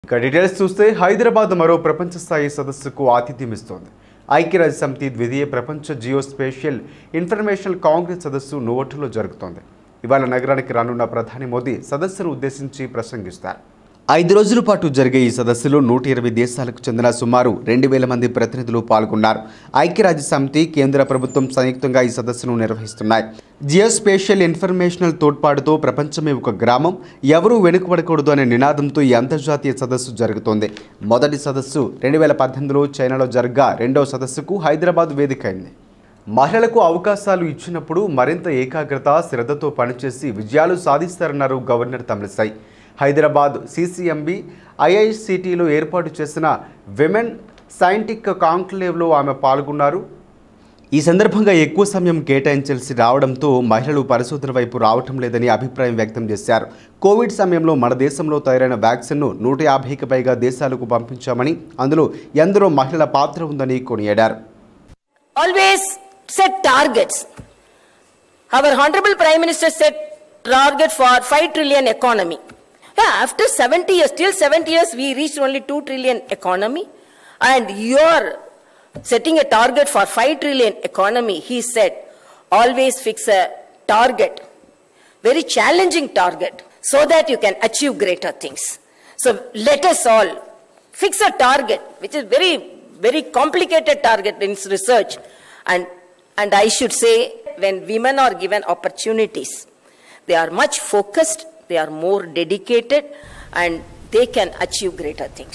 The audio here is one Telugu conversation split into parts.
ఇక డీటెయిల్స్ చూస్తే హైదరాబాద్ మరో ప్రపంచ స్థాయి సదస్సుకు ఆతిథ్యం ఇస్తోంది ఐక్యరాజ్య సమితి ద్వితీయ ప్రపంచ జియో స్పేషియల్ ఇన్ఫర్మేషనల్ కాంగ్రెస్ సదస్సు నోవోటోలో జరుగుతోంది ఇవాళ నగరానికి రానున్న ప్రధాని మోదీ సదస్సును ఉద్దేశించి ప్రసంగిస్తారు ఐదు రోజుల పాటు జరిగే ఈ సదస్సులో నూట ఇరవై దేశాలకు చెందిన సుమారు రెండు వేల మంది ప్రతినిధులు పాల్గొన్నారు ఐక్యరాజ్య సమితి కేంద్ర ప్రభుత్వం సంయుక్తంగా ఈ సదస్సును నిర్వహిస్తున్నాయి జియోస్పేషియల్ ఇన్ఫర్మేషనల్ తోడ్పాటుతో ప్రపంచమే ఒక గ్రామం ఎవరూ వెనుకబడకూడదు అనే నినాదంతో ఈ అంతర్జాతీయ సదస్సు జరుగుతోంది మొదటి సదస్సు రెండు వేల పద్దెనిమిదిలో చైనాలో జరగ్గా రెండవ సదస్సుకు హైదరాబాద్ వేదికైంది మహిళలకు అవకాశాలు ఇచ్చినప్పుడు మరింత ఏకాగ్రత శ్రద్ధతో పనిచేసి విజయాలు సాధిస్తారన్నారు గవర్నర్ తమిళసై హైదరాబాద్ సిసిఎంబి ఐఐసిటిలో ఏర్పాటు చేసిన విమెన్ సైంటిక్ కాంక్లేవ్లో ఆమె పాల్గొన్నారు ఈ సందర్భంగా ఎక్కువ సమయం కేటాయించాల్సి రావడంతో మహిళలు పరిశోధన వైపు రావటం లేదని అభిప్రాయం వ్యక్తం చేశారు కోవిడ్ సమయంలో మన దేశంలో తయారైన వ్యాక్సిన్ను నూట యాభైకి పైగా దేశాలకు పంపించామని అందులో ఎందరో మహిళల పాత్ర ఉందని కొనియాడారు always set targets. Our Honorable Prime Minister set target for 5 trillion economy. Yeah, after 70 years, till 70 years, we reached only 2 trillion economy. And you are setting a target for 5 trillion economy. He said, always fix a target, very challenging target, so that you can achieve greater things. So let us all fix a target, which is very, very complicated target in research. And, and I should say, when women are given opportunities, they are much focused, they are more dedicated, and they can achieve greater things.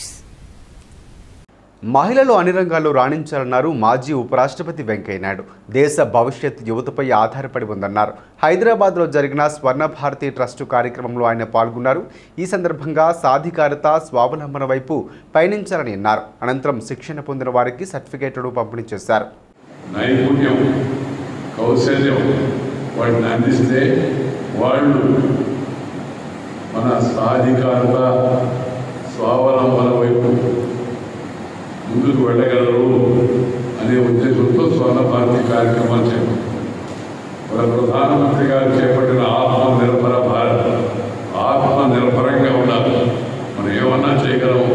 మహిళలు అన్ని రంగాల్లో రాణించాలన్నారు మాజీ ఉపరాష్ట్రపతి వెంకయ్యనాయుడు దేశ భవిష్యత్ యువతపై ఆధారపడి ఉందన్నారు హైదరాబాద్లో జరిగిన స్వర్ణ భారతి ట్రస్టు కార్యక్రమంలో ఆయన పాల్గొన్నారు ఈ సందర్భంగా సాధికారత స్వావలంబన వైపు పయనించాలని అన్నారు అనంతరం శిక్షణ పొందిన వారికి సర్టిఫికేట్లు పంపిణీ చేశారు నైపుణ్యం కౌశల్యం వాటిని అందిస్తే వాళ్ళు మన సాధికారత స్వావలంబన వైపు ముందుకు వెళ్ళగలరు అనే ఉద్దేశంతో స్వర్ణ భారతి కార్యక్రమాలు చేపట్టారు మన ప్రధానమంత్రి గారు చేపట్టిన ఆత్మ నిర్భర భారత్ ఆత్మ నిర్భరంగా ఉండాలి మనం ఏమన్నా చేయగలము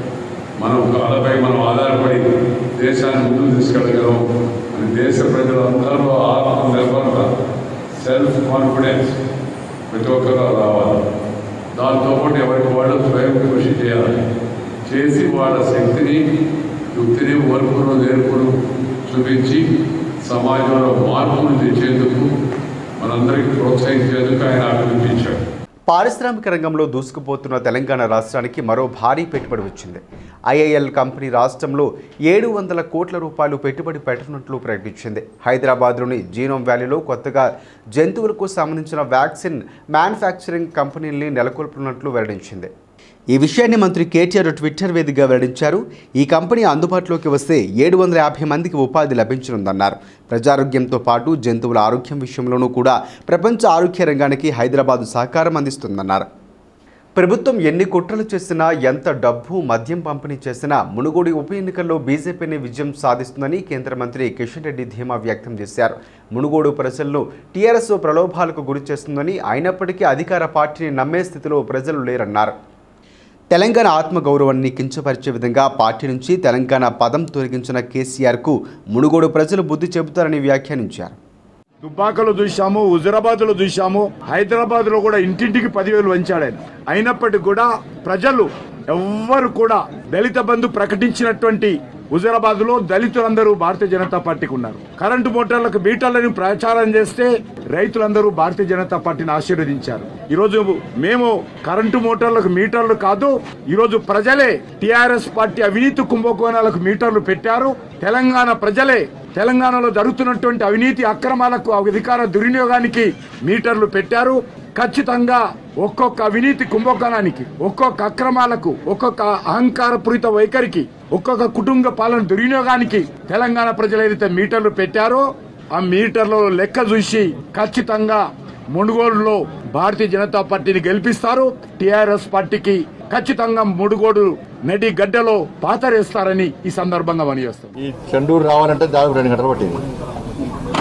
మనం కాళ్ళపై మనం ఆధారపడి దేశాన్ని ముందుకు తీసుకెళ్ళగలం అని దేశ ప్రజలందరూ ఆత్మ నిర్భరత సెల్ఫ్ కాన్ఫిడెన్స్ ప్రతి ఒక్కరు రావాలి దాంతోపాటు ఎవరికి వాళ్ళు స్వయం కృషి చేయాలి చేసి వాళ్ళ శక్తిని యుక్తిని ఓర్పును నేర్పును చూపించి సమాజంలో మార్పును తెచ్చేందుకు మనందరికీ ప్రోత్సహించేందుకు ఆయన అభినందించాడు పారిశ్రామిక రంగంలో దూసుకుపోతున్న తెలంగాణ రాష్ట్రానికి మరో భారీ పెట్టుబడి వచ్చింది ఐఐఎల్ కంపెనీ రాష్ట్రంలో ఏడు వందల కోట్ల రూపాయలు పెట్టుబడి పెట్టనున్నట్లు ప్రకటించింది హైదరాబాద్లోని జీనోమ్ వ్యాలీలో కొత్తగా జంతువులకు సంబంధించిన వ్యాక్సిన్ మ్యానుఫ్యాక్చరింగ్ కంపెనీల్ని నెలకొల్పనున్నట్లు వెల్లడించింది ఈ విషయాన్ని మంత్రి కేటీఆర్ ట్విట్టర్ వేదికగా వెల్లడించారు ఈ కంపెనీ అందుబాటులోకి వస్తే ఏడు వందల యాభై మందికి ఉపాధి లభించనుందన్నారు ప్రజారోగ్యంతో పాటు జంతువుల ఆరోగ్యం విషయంలోనూ కూడా ప్రపంచ ఆరోగ్య రంగానికి హైదరాబాద్ సహకారం అందిస్తుందన్నారు ప్రభుత్వం ఎన్ని కుట్రలు చేసినా ఎంత డబ్బు మద్యం పంపిణీ చేసినా మునుగోడు ఉప ఎన్నికల్లో బీజేపీని విజయం సాధిస్తుందని కేంద్ర మంత్రి కిషన్ రెడ్డి ధీమా వ్యక్తం చేశారు మునుగోడు ప్రజలను టీఆర్ఎస్ ప్రలోభాలకు గురి చేస్తుందని అయినప్పటికీ అధికార పార్టీని నమ్మే స్థితిలో ప్రజలు లేరన్నారు తెలంగాణ ఆత్మగౌరవాన్ని కించపరిచే విధంగా పార్టీ నుంచి తెలంగాణ పదం తొలగించిన కేసీఆర్కు మునుగోడు ప్రజలు బుద్ధి చెబుతారని వ్యాఖ్యానించారు దుబ్బాకలో చూశాము హుజరాబాద్ లో చూశాము హైదరాబాద్ లో కూడా ఇంటింటికి పదివేలు వంచాడు ఆయన అయినప్పటికీ కూడా ప్రజలు ఎవ్వరు కూడా దళిత బంధు ప్రకటించినటువంటి హుజరాబాద్ లో దళితులందరూ భారతీయ జనతా పార్టీకి ఉన్నారు కరెంటు మోటార్లకు మీటర్లను ప్రచారం చేస్తే రైతులందరూ భారతీయ జనతా పార్టీని ఆశీర్వదించారు ఈ రోజు మేము కరెంటు మోటార్లకు మీటర్లు కాదు ఈ రోజు ప్రజలే టిఆర్ఎస్ పార్టీ అవినీతి కుంభకోణాలకు మీటర్లు పెట్టారు తెలంగాణ ప్రజలే తెలంగాణలో జరుగుతున్నటువంటి అవినీతి అక్రమాలకు అధికార దుర్వినియోగానికి మీటర్లు పెట్టారు ఖచ్చితంగా ఒక్కొక్క అవినీతి కుంభకోణానికి ఒక్కొక్క అక్రమాలకు ఒక్కొక్క అహంకారపూరిత వైఖరికి ఒక్కొక్క కుటుంబ పాలన దుర్వినియోగానికి తెలంగాణ ప్రజలు ఏదైతే మీటర్లు పెట్టారో ఆ మీటర్ల లెక్క చూసి ఖచ్చితంగా మునుగోడులో భారతీయ జనతా పార్టీని గెలిపిస్తారు టిఆర్ఎస్ పార్టీకి ఖచ్చితంగా మునుగోడు నడి గడ్డలో పాతరేస్తారని ఈ సందర్భంగా పనిచేస్తాం ఈ చెండూరు రావాలంటే దాదాపు రెండు గంటలు పట్టింది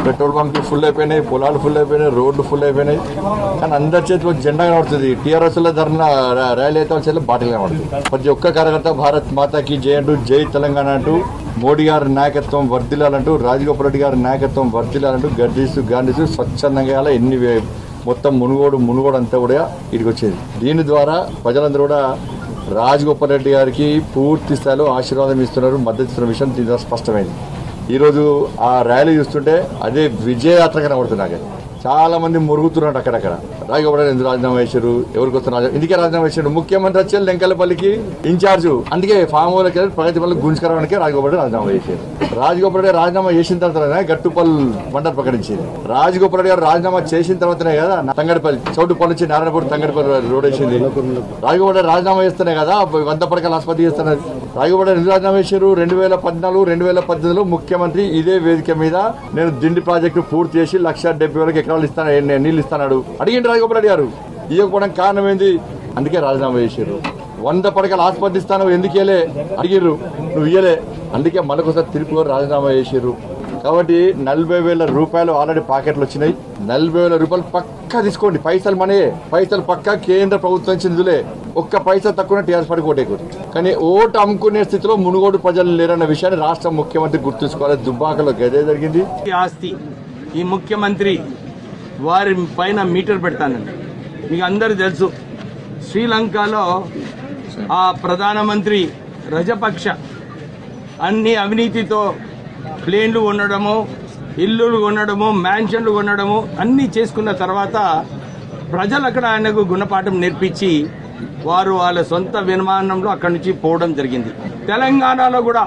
పెట్రోల్ బంక్లు ఫుల్ అయిపోయినాయి పొలాలు ఫుల్ అయిపోయినాయి రోడ్లు ఫుల్ అయిపోయినాయి కానీ అందరి చేతిలో జెండా కనబడుతుంది టీఆర్ఎస్ లో ధరణ ర్యాలీ అయితే వాళ్ళ చేతిలో బాటిల్ కనబడుతుంది ప్రతి ఒక్క కార్యకర్త భారత్ మాతాకి జై అంటూ జై తెలంగాణ అంటూ మోడీ గారి నాయకత్వం వర్ధిల్లాలంటూ రాజగోపాల్ రెడ్డి గారి నాయకత్వం వర్ధిల్లాలంటూ గర్దిస్తూ గాంధిస్తూ స్వచ్ఛందంగా ఇలా ఎన్ని వే- మొత్తం మునుగోడు మునుగోడు అంతా కూడా ఇడికి వచ్చేది దీని ద్వారా ప్రజలందరూ కూడా రాజగోపాల్ రెడ్డి గారికి పూర్తి స్థాయిలో ఆశీర్వాదం ఇస్తున్నారు మద్దతు ఇస్తున్న విషయం దీని ద్వారా స్పష్టమైంది ఈరోజు ఆ ర్యాలీ చూస్తుంటే అదే విజయయాత్ర కనబడుతుంది నాకు చాలా మంది మురుగుతున్నారు అక్కడక్కడ రాజగోపాల్ ఎందుకు రాజీనామా చేశారు ఎవరికి వస్తున్నారు ఇందుకే రాజీనామా చేశారు ముఖ్యమంత్రి వచ్చి లెంకలపల్లికి ఇన్ఛార్జ్ అందుకే ఫామ్ హౌస్కి వెళ్ళి ప్రగతి పల్లి గుంజుకరానికి రాజగోపాల్ రెడ్డి రాజీనామా చేశారు రాజగోపాల్ రెడ్డి రాజీనామా చేసిన తర్వాత గట్టుపల్ మండలి ప్రకటించింది రాజగోపాల్ రెడ్డి గారు రాజీనామా చేసిన తర్వాతనే కదా తంగడిపల్లి చౌటుపల్లి నుంచి నారాయణపూర్ తంగడిపల్లి రోడ్ వేసింది రాజగోపాల్ రెడ్డి రాజీనామా చేస్తేనే కదా వంద పడకల ఆసుపత్రి చేస్తున్నారు రాజగోపాల్ రెడ్డి ఎందుకు రాజీనామా చేశారు రెండు వేల పద్నాలుగు రెండు వేల పద్దెనిమిదిలో ముఖ్యమంత్రి ఇదే వేదిక మీద నేను దిండి ప్రాజెక్టు పూర్తి చేసి లక్ష డెబ్బై వరకు ఎకరాలు ఇస్తాను నేను నీళ్ళు ఇస్తాడు అడిగింది రాజగోపాల్ రెడ్డి గారు ఇవ్వకపోవడం కారణం ఏంది అందుకే రాజీనామా చేశారు వంద పడకల ఆసుపత్రి ఇస్తాను ఎందుకు ఇయ్యలే అడిగిర్రు నువ్వు ఇయ్యలే అందుకే మరొకసారి తిరుపతి రాజీనామా చేశారు కాబట్టి నలభై వేల రూపాయలు ఆల్రెడీ పాకెట్లు వచ్చినాయి నలభై వేల రూపాయలు పక్కా తీసుకోండి పైసలు మనయే పైసలు పక్కా కేంద్ర ప్రభుత్వం చెందులే ఒక్క పైసా తక్కువ టీఆర్ఎస్ పార్టీ ఓటేకూడదు కానీ ఓటు అమ్ముకునే స్థితిలో మునుగోడు ప్రజలు లేరన్న విషయాన్ని రాష్ట్ర ముఖ్యమంత్రి గుర్తుంచుకోవాలి దుబ్బాకలో గదే జరిగింది ఈ ఆస్తి ఈ ముఖ్యమంత్రి వారి పైన మీటర్ పెడతానండి మీకు అందరు తెలుసు శ్రీలంకలో ఆ ప్రధానమంత్రి రజపక్ష అన్ని అవినీతితో ప్లేన్లు కొనడము ఇల్లులు కొనడము మ్యాన్షన్లు కొనడము అన్నీ చేసుకున్న తర్వాత ప్రజలు అక్కడ ఆయనకు గుణపాఠం నేర్పించి వారు వాళ్ళ సొంత విమానంలో అక్కడి నుంచి పోవడం జరిగింది తెలంగాణలో కూడా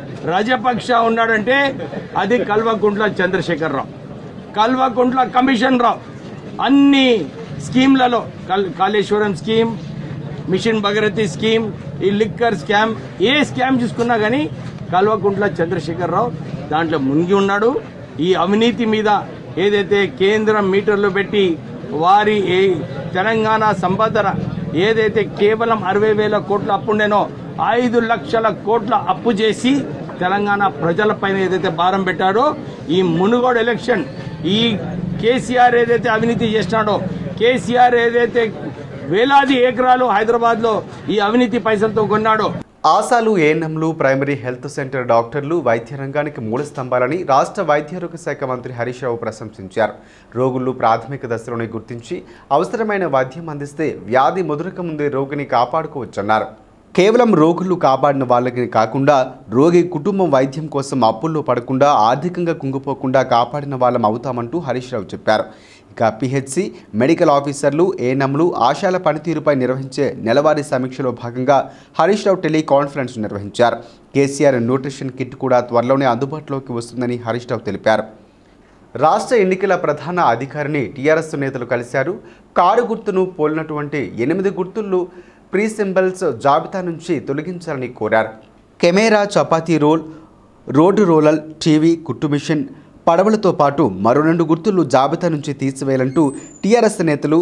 రజపక్ష ఉన్నాడంటే అది కల్వకుంట్ల చంద్రశేఖరరావు కల్వకుంట్ల కమిషన్ రావు అన్ని స్కీమ్లలో కల్- Kaleshwaram scheme mission Bhagiratha scheme ఈ లిక్కర్ స్కామ్ ఏ స్కామ్ చూసుకున్నా కానీ కల్వకుంట్ల చంద్రశేఖరరావు దాంట్లో మునిగి ఉన్నాడు ఈ అవినీతి మీద ఏదైతే కేంద్రం మీటర్లు పెట్టి వారి ఏ తెలంగాణ సంపదన ఏదైతే కేవలం అరవై వేల కోట్ల అప్పుండేనో ఐదు లక్షల కోట్ల అప్పు చేసి తెలంగాణ ప్రజలపైన ఏదైతే భారం పెట్టాడో ఈ మునుగోడు ఎలక్షన్ ఈ కేసీఆర్ ఏదైతే అవినీతి చేసినాడో కేసీఆర్ ఏదైతే వేలాది ఎకరాలు హైదరాబాద్ లో ఈ అవినీతి పైసలతో కొన్నాడో ఆశాలు ఏఎన్ఎంలు ప్రైమరీ హెల్త్ సెంటర్ డాక్టర్లు వైద్య రంగానికి మూల స్తంభాలని రాష్ట్ర వైద్యారోగ్య శాఖ మంత్రి హరీష్ రావు ప్రశంసించారు రోగులు ప్రాథమిక దశలోనే గుర్తించి అవసరమైన వైద్యం అందిస్తే వ్యాధి ముదురక ముందే రోగిని కాపాడుకోవచ్చన్నారు కేవలం రోగులు కాపాడిన వాళ్ళకి కాకుండా రోగి కుటుంబం వైద్యం కోసం అప్పుల్లో పడకుండా ఆర్థికంగా కుంగిపోకుండా కాపాడిన వాళ్ళం అవుతామంటూ హరీష్ రావు చెప్పారు ఇక పిహెచ్సి మెడికల్ ఆఫీసర్లు ఏఎన్ఎంలు ఆశాల పనితీరుపై నిర్వహించే నెలవారీ సమీక్షలో భాగంగా హరీష్ రావు టెలికాన్ఫరెన్స్ నిర్వహించారు కేసీఆర్ న్యూట్రిషన్ కిట్ కూడా త్వరలోనే అందుబాటులోకి వస్తుందని హరీష్ రావు తెలిపారు రాష్ట్ర ఎన్నికల ప్రధాన అధికారిని టీఆర్ఎస్ నేతలు కలిశారు కారు గుర్తును పోలినటువంటి ఎనిమిది గుర్తులు ప్రీ సింబల్స్ జాబితా నుంచి తొలగించాలని కోరారు camera chapati roll road roller TV కుట్టు మిషన్ పడవలతో పాటు మరో రెండు గుర్తులు జాబితా నుంచి తీసివేయాలంటూ టీఆర్ఎస్ నేతలు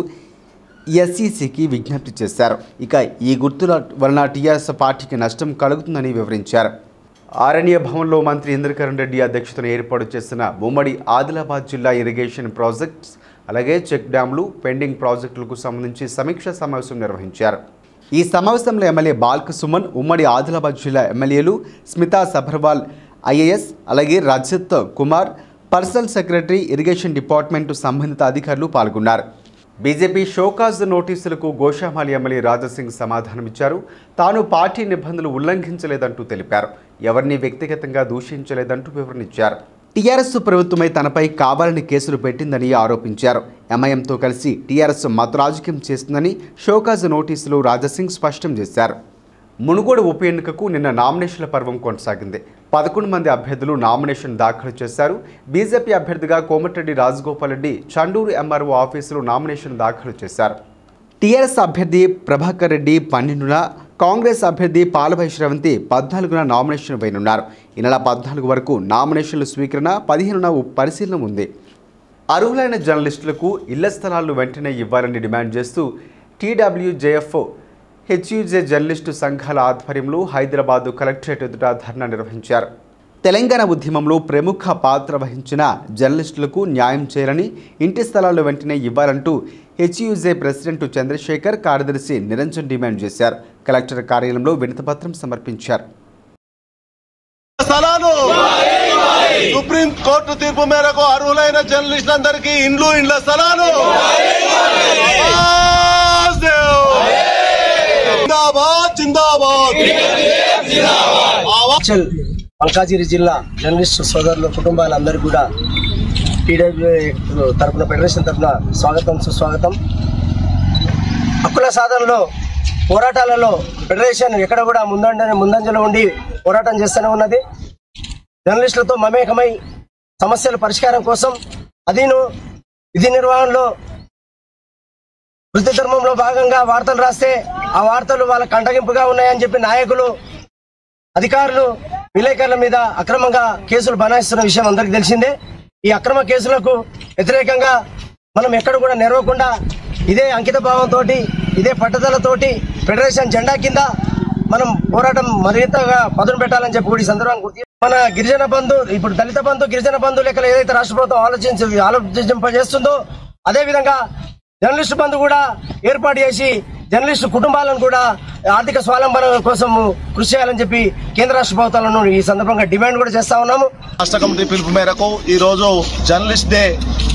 ఎస్ఈసికి విజ్ఞప్తి చేశారు ఇక ఈ గుర్తుల వలన టీఆర్ఎస్ పార్టీకి నష్టం కలుగుతుందని వివరించారు ఆరణ్య భవన్లో మంత్రి ఇంద్రకరణ్ రెడ్డి అధ్యక్షతన ఏర్పాటు చేసిన ఉమ్మడి ఆదిలాబాద్ జిల్లా ఇరిగేషన్ ప్రాజెక్ట్స్ అలాగే చెక్ డ్యాంలు పెండింగ్ ప్రాజెక్టులకు సంబంధించి సమీక్షా సమావేశం నిర్వహించారు ఈ సమావేశంలో ఎమ్మెల్యే బాల్క సుమన్ ఉమ్మడి ఆదిలాబాద్ జిల్లా ఎమ్మెల్యేలు స్మితా సబర్వాల్ ఐఏఎస్ అలాగే Rajat Kumar personal secretary irrigation department సంబంధిత అధికారులు పాల్గొన్నారు బీజేపీ షోకాజ్ నోటీసులకు గోషామాలి ఎమ్మెల్యే రాజాసింగ్ సమాధానమిచ్చారు తాను పార్టీ నిబంధనలు ఉల్లంఘించలేదంటూ తెలిపారు ఎవరిని వ్యక్తిగతంగా దూషించలేదంటూ వివరణిచ్చారు టీఆర్ఎస్ ప్రభుత్వమై తనపై కావాలని కేసులు పెట్టిందని ఆరోపించారు ఎంఐఎంతో కలిసి టీఆర్ఎస్ మత రాజకీయం చేస్తుందని షోకాజ్ నోటీసులు రాజాసింగ్ స్పష్టం చేశారు మునుగోడు ఉప ఎన్నికకు నిన్న నామినేషన్ల పర్వం కొనసాగింది పదకొండు మంది అభ్యర్థులు నామినేషన్ దాఖలు చేశారు బీజేపీ అభ్యర్థిగా కోమటిరెడ్డి రాజగోపాల్ రెడ్డి చండూరు ఎంఆర్ఓ ఆఫీసులో నామినేషన్ దాఖలు చేశారు టీఆర్ఎస్ అభ్యర్థి ప్రభాకర్ రెడ్డి పన్నెండున కాంగ్రెస్ అభ్యర్థి పాలభై శ్రవంతి పద్నాలుగున నామినేషన్ వేయనున్నారు ఈ నెల పద్నాలుగు వరకు నామినేషన్ల స్వీకరణ పదిహేనున పరిశీలన ఉంది అర్హులైన జర్నలిస్టులకు ఇళ్ల స్థలాలు వెంటనే ఇవ్వాలని డిమాండ్ చేస్తూ టీడబ్ల్యూజేఎఫ్ హెచ్యుజే జర్నలిస్టు సంఘాల ఆధ్వర్యంలో హైదరాబాద్ కలెక్టరేట్ ఎదుట ధర్నా నిర్వహించారు తెలంగాణ ఉద్యమంలో ప్రముఖ పాత్ర వహించిన జర్నలిస్టులకు న్యాయం చేయాలని ఇంటి స్థలాలు వెంటనే ఇవ్వాలంటూ హెచ్యూజే ప్రెసిడెంట్ చంద్రశేఖర్ కార్యదర్శి నిరంజన్ డిమాండ్ చేశారు కలెక్టర్ కార్యాలయంలో వినతిపత్రం సమర్పించారు స్థలాలు సుప్రీం కోర్టు తీర్పు మేరకు అర్హులైన జర్నలిస్టులందరికీ ఇండ్లు ఇండ్ల స్థలాలు జిందాబాద్ జిందాబాద్ మేడ్చల్ మల్కాజిరి జిల్లా జర్నలిస్టు సోదరుల కుటుంబాలందరూ కూడా టీడబ్ల్యూ తరపున ఫెడరేషన్ తరపున స్వాగతం సుస్వాగతం హక్కుల సాధనలో పోరాటాలలో ఫెడరేషన్ ఎక్కడ కూడా ముందంజ ముందంజలో ఉండి పోరాటం చేస్తూనే ఉన్నది జర్నలిస్టులతో మమేకమై సమస్యల పరిష్కారం కోసం అదీను విధి నిర్వహణలో వృత్తి ధర్మంలో భాగంగా వార్తలు రాస్తే ఆ వార్తలు వాళ్ళ కంటగింపుగా ఉన్నాయని చెప్పి నాయకులు అధికారులు విలేకరుల మీద అక్రమంగా కేసులు బనాయిస్తున్న విషయం అందరికీ తెలిసిందే ఈ అక్రమ కేసులకు వ్యతిరేకంగా మనం ఎక్కడ కూడా నెరవకుండా ఇదే అంకిత భావంతో ఇదే పట్టుదలతోటి ఫెడరేషన్ జెండా కింద మనం పోరాటం మరింతగా పదును పెట్టాలని చెప్పి కూడా ఈ సందర్భంగా గుర్తు చేస్తున్నాను. మన గిరిజన బంధు ఇప్పుడు దళిత బంధు గిరిజన బంధు లెక్కలు ఏదైతే రాష్ట్ర ప్రభుత్వం ఆలోచించి ఆలోచింపజేస్తుందో అదే విధంగా జర్నలిస్టు బంధు కూడా ఏర్పాటు చేసి జర్నలిస్టు కుటుంబాలను కూడా ఆర్థిక స్వావలంబన కోసం కృషి చేయాలని చెప్పి కేంద్ర రాష్ట్ర ప్రభుత్వాలను ఈ సందర్భంగా డిమాండ్ కూడా చేస్తా ఉన్నాము రాష్ట్ర కమిటీ పిలుపు మేరకు ఈ రోజు జర్నలిస్ట్ డే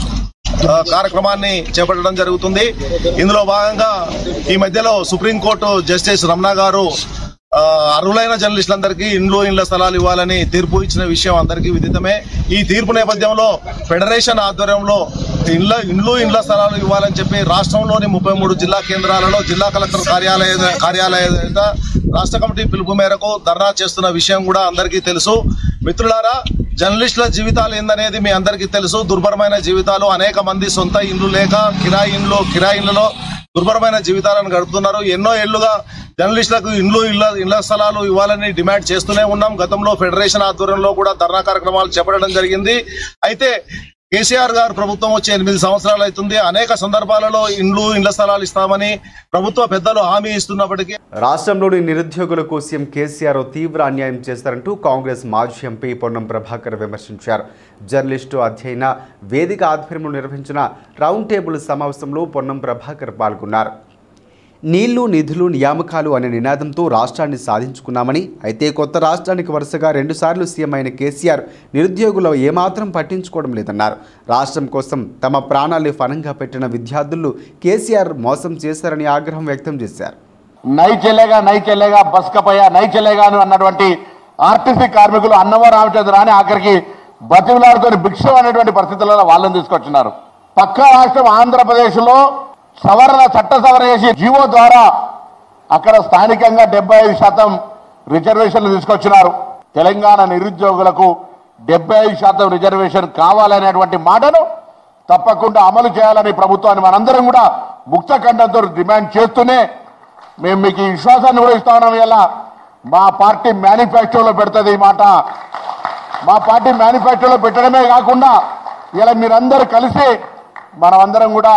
ఆ, కార్యక్రమాన్ని చేపట్టడం జరుగుతుంది ఇందులో భాగంగా ఈ మధ్యలో సుప్రీంకోర్టు జస్టిస్ రమణ గారు ఆ, అర్హులైన జర్నలిస్టులందరికీ ఇండ్లు ఇండ్ల స్థలాలు ఇవ్వాలని తీర్పు ఇచ్చిన విషయం అందరికీ విదితమే ఈ తీర్పు నేపథ్యంలో ఫెడరేషన్ ఆధ్వర్యంలో ఇండ్ల ఇండ్లు ఇండ్ల స్థలాలు ఇవ్వాలని చెప్పి రాష్ట్రంలోని ముప్పై మూడు జిల్లా కేంద్రాలలో జిల్లా కలెక్టర్ కార్యాలయ కార్యాలయ ఎదుట రాష్ట్ర కమిటీ పిలుపు మేరకు ధర్నా చేస్తున్న విషయం కూడా అందరికీ తెలుసు మిత్రులారా జర్నలిస్టుల జీవితాలు ఏందనేది మీ అందరికీ తెలుసు దుర్భరమైన జీవితాలు అనేక మంది సొంత ఇండ్లు లేక కిరాయి ఇండ్లు కిరాయి ఇండ్లలో దుర్భరమైన జీవితాలను గడుపుతున్నారు ఎన్నో ఏళ్లుగా జర్నలిస్టులకు ఇండ్లు ఇళ్ల ఇళ్ల స్థలాలు ఇవ్వాలని డిమాండ్ చేస్తూనే ఉన్నాం గతంలో ఫెడరేషన్ ఆధ్వర్యంలో కూడా ధర్నా కార్యక్రమాలు చేపట్టడం జరిగింది అయితే కేసీఆర్ గారు ప్రభుత్వం వచ్చి ఎనిమిది సంవత్సరాలు అవుతుంది అనేక సందర్భాలలో ఇండ్లు ఇండ్ల స్థలాలు ఇస్తామని ప్రభుత్వ పెద్దలు హామీ ఇస్తున్నప్పటికీ రాష్ట్రంలోని నిరుద్యోగులకు సీఎం కేసీఆర్ తీవ్ర అన్యాయం చేస్తారంటూ కాంగ్రెస్ మాజీ ఎంపీ పొన్నం ప్రభాకర్ విమర్శించారు జర్నలిస్టు అధ్యయన వేదిక ఆధ్వర్యంలో నిర్వహించిన రౌండ్ టేబుల్ సమావేశంలో పొన్నం ప్రభాకర్ పాల్గొన్నారు నీళ్లు నిధులు నియామకాలు అనే నినాదంతో రాష్ట్రాన్ని సాధించుకున్నామని అయితే కొత్త రాష్ట్రానికి వరుసగా రెండుసార్లు సీఎం అయిన కేసీఆర్ నిరుద్యోగులు ఏమాత్రం పట్టించుకోవడం లేదన్నారు రాష్ట్రం కోసం తమ ప్రాణాలు ఫలంగా పెట్టిన విద్యార్థులు కేసీఆర్ మోసం చేశారని ఆగ్రహం వ్యక్తం చేశారు నై చెల్లేగా నై చెల్లేగా బస్కపోయా నై చెల్లేగా అని అన్నటువంటి ఆర్టీసీ కార్మికులు అన్నవ రామచంద్ర అని ఆఖరికి బతిమలాడుకొని భిక్ష అనేటువంటి పరిస్థితులలో వాళ్ళని తీసుకొచ్చినారు పక్క రాష్ట్రం ఆంధ్రప్రదేశ్లో సవరణ చట్ట సవరణ చేసి జీవో ద్వారా అక్కడ స్థానికంగా డెబ్బై ఐదు శాతం రిజర్వేషన్లు తీసుకొచ్చినారు తెలంగాణ నిరుద్యోగులకు డెబ్బై ఐదు శాతం రిజర్వేషన్ కావాలనేటువంటి మాటను తప్పకుండా అమలు చేయాలని ప్రభుత్వాన్ని మనందరం కూడా ముక్త ఖండంతో డిమాండ్ చేస్తూనే మేము మీకు ఈ విశ్వాసాన్ని కూడా ఇస్తా ఉన్నాం ఇలా మా పార్టీ మేనిఫెస్టోలో పెడుతుంది ఈ మాట మా పార్టీ మేనిఫెస్టోలో పెట్టడమే కాకుండా ఇలా మీరందరూ కలిసి మనమందరం కూడా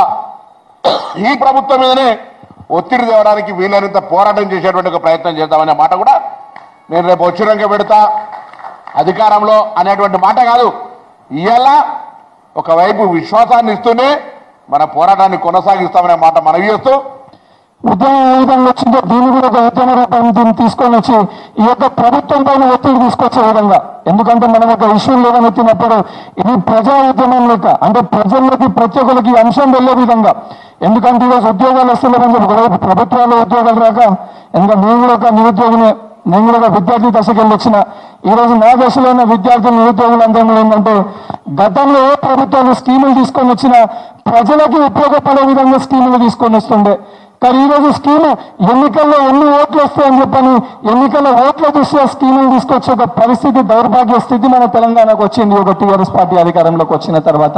ఈ ప్రభుత్వం మీదనే ఒత్తిడి తేవడానికి వీలైనంత పోరాటం చేసేటువంటి ఒక ప్రయత్నం చేద్దామనే మాట కూడా నేను రేపు వచ్చినాక పెడతా అధికారంలో అనేటువంటి మాట కాదు ఇలా ఒకవైపు విశ్వాసాన్ని ఇస్తూనే మన పోరాటాన్ని కొనసాగిస్తామనే మాట మనవి చేస్తూ ఉద్యమం ఏ విధంగా వచ్చిందో దీన్ని కూడా ఒక ఉద్యమ రూపం దీన్ని తీసుకొని వచ్చి ఈ యొక్క ప్రభుత్వం పైన ఒత్తిడి తీసుకొచ్చే విధంగా ఎందుకంటే మనం ఒక ఇష్యూ లేవనెత్తినప్పుడు ఇది ప్రజా ఉద్యమం లెక్క అంటే ప్రజల్లోకి ప్రతి ఒక్కరికి ఈ అంశం వెళ్ళే విధంగా ఎందుకంటే ఈరోజు ఉద్యోగాలు వస్తలేవని చెప్పి ఒకవైపు ప్రభుత్వాలు ఉద్యోగాలు రాక ఎందుకంటే నేను కూడా ఒక నిరుద్యోగిని నేను కూడా ఒక విద్యార్థి దశకి వెళ్ళి వచ్చిన ఈ రోజు నా దశలో ఉన్న విద్యార్థులు నిరుద్యోగులు అందరూ ఏంటంటే గతంలో ఏ ప్రభుత్వాలు స్కీములు తీసుకొని వచ్చినా ప్రజలకి ఉపయోగపడే విధంగా స్కీములు తీసుకొని వస్తుండే కానీ ఈ రోజు స్కీము ఎన్నికల్లో ఎన్ని ఓట్లు వస్తాయని చెప్పని ఎన్నికల్లో ఓట్ల దృష్ట్యా స్కీములు తీసుకొచ్చే ఒక పరిస్థితి దౌర్భాగ్య స్థితి మన తెలంగాణకు వచ్చింది ఒక టీఆర్ఎస్ పార్టీ అధికారంలోకి వచ్చిన తర్వాత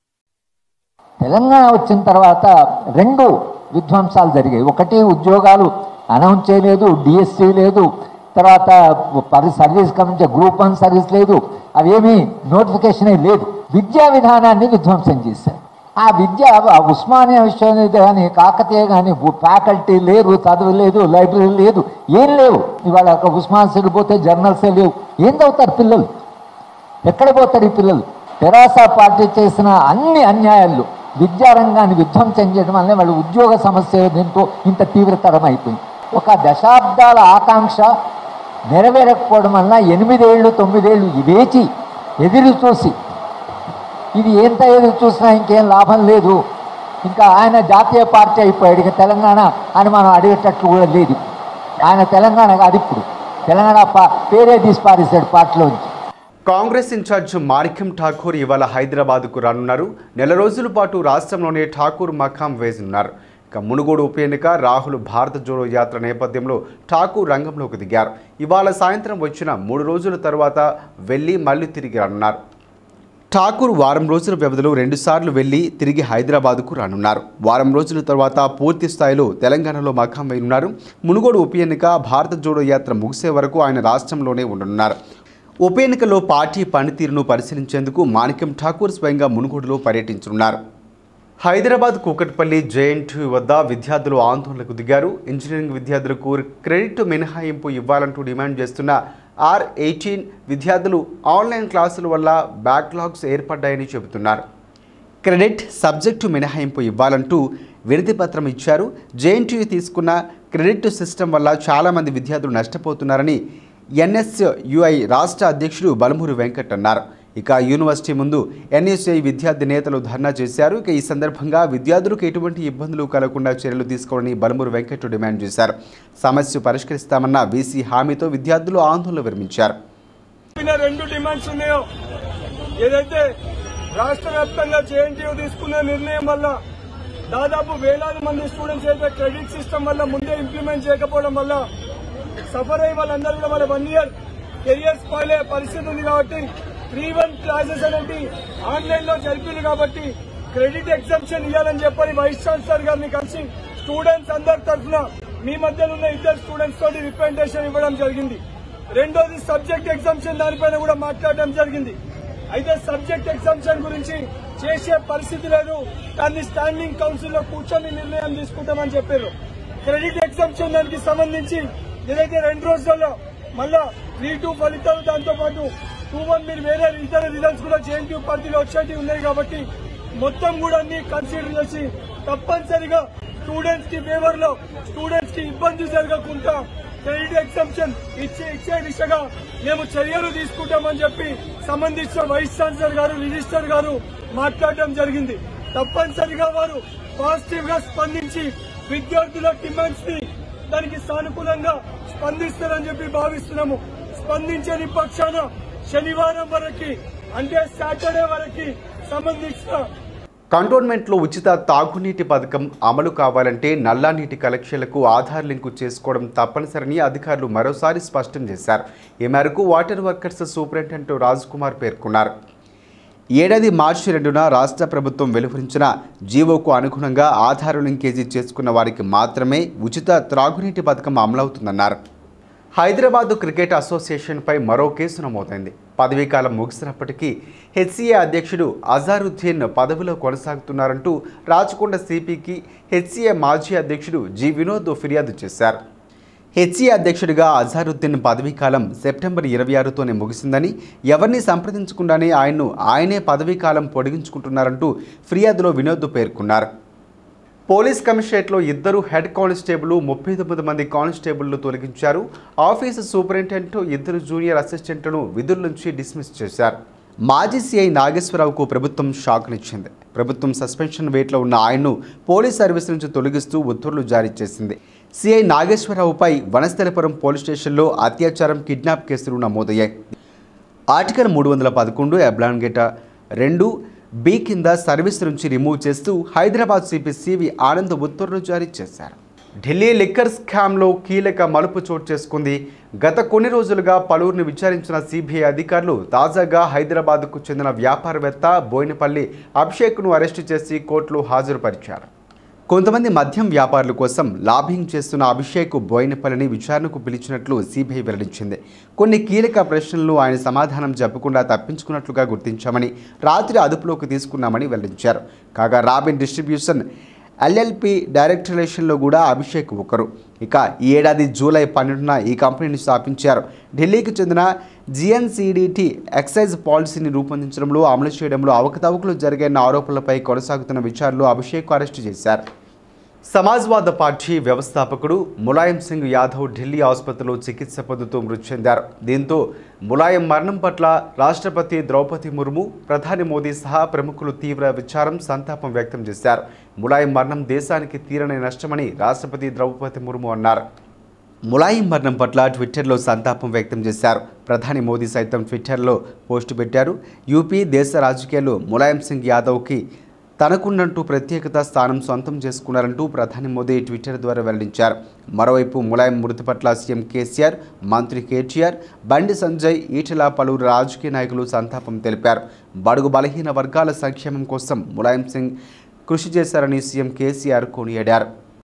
తెలంగాణ వచ్చిన తర్వాత రెండు విధ్వంసాలు జరిగాయి ఒకటి ఉద్యోగాలు అనౌన్స్ చేయలేదు డిఎస్సి లేదు తర్వాత పరి సర్వీస్ కమించే గ్రూప్ వన్ సర్వీస్ లేదు అవేమీ నోటిఫికేషన్ లేదు విద్యా విధానాన్ని విధ్వంసం చేశారు ఆ విద్య ఆ ఉస్మానియా విశ్వవిద్యాలయం కానీ కాకతీయ కానీ ఫ్యాకల్టీ లేరు చదువు లేదు లైబ్రరీ లేదు ఏం లేవు ఇవాళ ఒక ఉస్మాన్ పోతే జర్నల్సే లేవు ఏం చదువుతారు పిల్లలు ఎక్కడ పోతారు ఈ పిల్లలు తెరాస పార్టీ చేసిన అన్ని అన్యాయాలు విద్యారంగాన్ని విధ్వంసం చేయడం వల్లనే వాళ్ళ ఉద్యోగ సమస్య దీంతో ఇంత తీవ్రతరం అయిపోయింది ఒక దశాబ్దాల ఆకాంక్ష నెరవేరకపోవడం వల్ల ఎనిమిదేళ్ళు తొమ్మిదేళ్ళు వేచి ఎదురు చూసి ఇది ఎంత ఎదురు చూసినా ఇంకేం లాభం లేదు ఇంకా ఆయన జాతీయ పార్టీ అయిపోయాడు ఇక తెలంగాణ అని మనం అడిగేటట్లు కూడా లేదు ఆయన తెలంగాణ కాదు ఇప్పుడు తెలంగాణ పా పేరే తీసి పారేశాడు పార్టీలోంచి కాంగ్రెస్ ఇన్ఛార్జ్ మాణిక్యం ఠాకూర్ ఇవాళ హైదరాబాద్కు రానున్నారు నెల రోజుల పాటు రాష్ట్రంలోనే ఠాకూర్ మకాం వేసిన్నారు ఇక మునుగోడు ఉప ఎన్నిక రాహుల్ భారత జోడో యాత్ర నేపథ్యంలో ఠాకూర్ రంగంలోకి దిగారు ఇవాళ సాయంత్రం వచ్చిన మూడు రోజుల తర్వాత వెళ్ళి మళ్ళీ తిరిగి రానున్నారు ఠాకూర్ వారం రోజుల వ్యవధిలో రెండుసార్లు వెళ్లి తిరిగి హైదరాబాద్కు రానున్నారు వారం రోజుల తర్వాత పూర్తి స్థాయిలో తెలంగాణలో మకాం వేయనున్నారు మునుగోడు ఉప ఎన్నిక భారత జోడో యాత్ర ముగిసే వరకు ఆయన రాష్ట్రంలోనే ఉండనున్నారు ఉప ఎన్నికలో పార్టీ పనితీరును పరిశీలించేందుకు మాణిక్యం ఠాకూర్ స్వయంగా మునుగోడులో పర్యటించనున్నారు హైదరాబాద్ కూకట్పల్లి జేఎన్టీ వద్ద విద్యార్థులు ఆందోళనకు దిగారు ఇంజనీరింగ్ విద్యార్థులకు క్రెడిట్ మినహాయింపు ఇవ్వాలంటూ డిమాండ్ చేస్తున్న ఆర్ ఎయిటీన్ విద్యార్థులు ఆన్లైన్ క్లాసుల వల్ల బ్యాక్లాగ్స్ ఏర్పడ్డాయని చెబుతున్నారు క్రెడిట్ సబ్జెక్టు మినహాయింపు ఇవ్వాలంటూ వినతి పత్రం ఇచ్చారు జేఎన్టీయూ తీసుకున్న క్రెడిట్ సిస్టమ్ వల్ల చాలామంది విద్యార్థులు నష్టపోతున్నారని ఎన్ఎస్యుఐ రాష్ట్ర అధ్యక్షుడు బలమూరి వెంకట్ అన్నారు ఇక యూనివర్సిటీ ముందు ఎన్ఎస్ఐ విద్యార్థి నేతలు ధర్నా చేశారు ఇక ఈ సందర్భంగా విద్యార్థులకు ఎటువంటి ఇబ్బందులు కలగకుండా చర్యలు తీసుకోవాలని బలమూరి వెంకట్ డిమాండ్ చేశారు సమస్య పరిష్కరిస్తామన్న వీసీ హామీతో విద్యార్థులు ఆందోళన విరమించారు చెప్పిన రెండు డిమాండ్స్ ఉన్నాయో ఏదైతే రాష్ట్ర వ్యాప్తంగా జేఎన్టీయూ తీసుకున్న నిర్ణయం వల్ల దాదాపు వేలాది మంది స్టూడెంట్స్ అయితే క్రెడిట్ సిస్టమ్ వల్ల ముందే ఇంప్లిమెంట్ చేయకపోవడం వల్ల సఫర్ అయ్యి వాళ్ళందరూ కూడా వాళ్ళ వన్ ఇయర్ కెరియర్ స్పాయిల్ అయ్యే పరిస్థితి ఉంది కాబట్టి త్రీ వన్ క్లాసెస్ అనేది ఆన్లైన్ లో జరిపింది కాబట్టి క్రెడిట్ ఎగ్జామ్షన్ ఇవ్వాలని చెప్పని వైస్ ఛాన్సలర్ గారిని కలిసి స్టూడెంట్స్ అందరి తరఫున మీ మధ్యలో ఉన్న ఇద్దరు స్టూడెంట్స్ తోటి రిప్రజెంటేషన్ ఇవ్వడం జరిగింది రెండోది సబ్జెక్ట్ ఎగ్జామ్షన్ దానిపైన కూడా మాట్లాడడం జరిగింది అయితే సబ్జెక్ట్ ఎగ్జామ్షన్ గురించి చేసే పరిస్థితి లేదు దాన్ని స్టాండింగ్ కౌన్సిల్ లో కూర్చొని నిర్ణయం తీసుకుంటామని చెప్పారు క్రెడిట్ ఎగ్జామ్షన్ దానికి సంబంధించి ఏదైతే రెండు రోజుల్లో మళ్ళా త్రీ టూ ఫలితాలు దాంతో పాటు టూ వన్ మీరు వేరే ఇతర రిజల్ట్స్ కూడా జేఎన్టీ పార్టీలో వచ్చేటి ఉన్నాయి కాబట్టి మొత్తం కూడా అన్ని కన్సిడర్ చేసి తప్పనిసరిగా స్టూడెంట్స్ కి ఫేవర్ లో స్టూడెంట్స్ కి ఇబ్బంది జరగకుండా క్రెడిట్ ఎగ్జామ్షన్ ఇచ్చే ఇచ్చే దిశగా మేము చర్యలు తీసుకుంటామని చెప్పి సంబంధించిన వైస్ ఛాన్సలర్ గారు రిజిస్టర్ గారు మాట్లాడడం జరిగింది తప్పనిసరిగా వారు పాజిటివ్ గా స్పందించి విద్యార్థుల డిమాండ్స్ ని దానికి సానుకూలంగా స్పందిస్తారని చెప్పి భావిస్తున్నాము స్పందించని పక్షాన శనివారం వరకు అంటే సాటర్డే వరకు సంబంధించిన కంటోన్మెంట్లో ఉచిత తాగునీటి పథకం అమలు కావాలంటే నల్లా నీటి కలెక్షన్లకు ఆధార్ లింకు చేసుకోవడం తప్పనిసరని అధికారులు మరోసారి స్పష్టం చేశారు ఈ మేరకు water workers superintendent Raj Kumar పేర్కొన్నారు ఏడాది మార్చి రెండున రాష్ట్ర ప్రభుత్వం వెలువరించిన జీవోకు అనుగుణంగా ఆధార్ లింకేజీ చేసుకున్న వారికి మాత్రమే ఉచిత త్రాగునీటి పథకం అమలవుతుందన్నారు హైదరాబాద్ క్రికెట్ అసోసియేషన్పై మరో కేసు నమోదైంది పదవీకాలం ముగిసినప్పటికీ హెచ్సిఏ అధ్యక్షుడు అజారుద్దీన్ పదవిలో కొనసాగుతున్నారంటూ రాచకొండ సిపికి హెచ్సిఏ మాజీ అధ్యక్షుడు జి వినోద్ ఫిర్యాదు చేశారు హెచ్సిఏ అధ్యక్షుడిగా అజారుద్దీన్ పదవీకాలం సెప్టెంబర్ ఇరవై ఆరుతోనే ముగిసిందని ఎవరిని సంప్రదించకుండానే ఆయన్ను ఆయనే పదవీకాలం పొడిగించుకుంటున్నారంటూ ఫిర్యాదులో వినోద్ పేర్కొన్నారు పోలీస్ కమిషనరేట్లో ఇద్దరు హెడ్ కానిస్టేబుల్ ముప్పై తొమ్మిది మంది కానిస్టేబుల్ను తొలగించారు ఆఫీసు సూపరింటెండెంట్ ఇద్దరు జూనియర్ అసిస్టెంట్లను విధుల నుంచి డిస్మిస్ చేశారు మాజీ సీఐ నాగేశ్వరరావుకు ప్రభుత్వం షాక్నిచ్చింది ప్రభుత్వం సస్పెన్షన్ వేట్లో ఉన్న ఆయన్ను పోలీస్ సర్వీస్ నుంచి తొలగిస్తూ ఉత్తర్వులు జారీ చేసింది సిఐ నాగేశ్వరరావుపై వనస్థలపురం పోలీస్ స్టేషన్లో అత్యాచారం కిడ్నాప్ కేసులు నమోదయ్యాయి ఆర్టికల్ మూడు వందల పదకొండు అబ్లాంగేట రెండు బి కింద సర్వీస్ నుంచి రిమూవ్ చేస్తూ హైదరాబాద్ సిపి సివి ఆనంద్ ఉత్తర్వులు జారీ చేశారు ఢిల్లీ లిక్కర్ స్కామ్లో కీలక మలుపు చోటు చేసుకుంది గత కొన్ని రోజులుగా పలువురిని విచారించిన సిబిఐ అధికారులు తాజాగా హైదరాబాద్కు చెందిన వ్యాపారవేత్త బోయినపల్లి అభిషేక్ను అరెస్టు చేసి కోర్టులో హాజరుపరిచారు కొంతమంది మద్యం వ్యాపారుల కోసం లాబింగ్ చేస్తున్న అభిషేక్ బోయినపల్లిని విచారణకు పిలిచినట్లు సిబిఐ వెల్లడించింది కొన్ని కీలక ప్రశ్నలను ఆయన సమాధానం చెప్పకుండా తప్పించుకున్నట్లుగా గుర్తించామని రాత్రి అదుపులోకి తీసుకున్నామని వెల్లడించారు కాగా రాబిన్ డిస్ట్రిబ్యూషన్ ఎల్ఎల్పి డైరెక్ట్ రిలేషన్లో కూడా అభిషేక్ ఒకరు ఇక ఈ ఏడాది జూలై పన్నెండున ఈ కంపెనీని స్థాపించారు ఢిల్లీకి చెందిన జిఎన్సిడిటి ఎక్సైజ్ పాలసీని రూపొందించడంలో అమలు చేయడంలో అవకతవకలు జరిగాయన్న ఆరోపణలపై కొనసాగుతున్న విచారణలో అభిషేక్ అరెస్టు చేశారు సమాజ్వాద పార్టీ వ్యవస్థాపకుడు ములాయం సింగ్ యాదవ్ ఢిల్లీ ఆసుపత్రిలో చికిత్స పొందుతూ మృతి చెందారు దీంతో ములాయం మరణం పట్ల రాష్ట్రపతి ద్రౌపది ముర్ము ప్రధాని మోదీ సహా ప్రముఖులు తీవ్ర విచారం సంతాపం వ్యక్తం చేశారు ములాయం మరణం దేశానికి తీరని నష్టమని రాష్ట్రపతి ద్రౌపది ముర్ము అన్నారు ములాయం మరణం పట్ల ట్విట్టర్లో సంతాపం వ్యక్తం చేశారు ప్రధాని మోదీ సైతం ట్విట్టర్లో పోస్టు పెట్టారు యూపీ దేశ రాజకీయాల్లో ములాయం సింగ్ యాదవ్కి తనకున్నట్టు ప్రత్యేకత స్థానం సొంతం చేసుకున్నారంటూ ప్రధాని మోదీ ట్విట్టర్ ద్వారా వెల్లడించారు మరోవైపు ములాయం మృతి పట్ల సీఎం కేసీఆర్ మంత్రి కేటీఆర్ బండి సంజయ్ ఈటెల పలువురు రాజకీయ నాయకులు సంతాపం తెలిపారు బడుగు బలహీన వర్గాల సంక్షేమం కోసం ములాయం సింగ్ కృషి చేశారని సీఎం కేసీఆర్ కొనియాడారు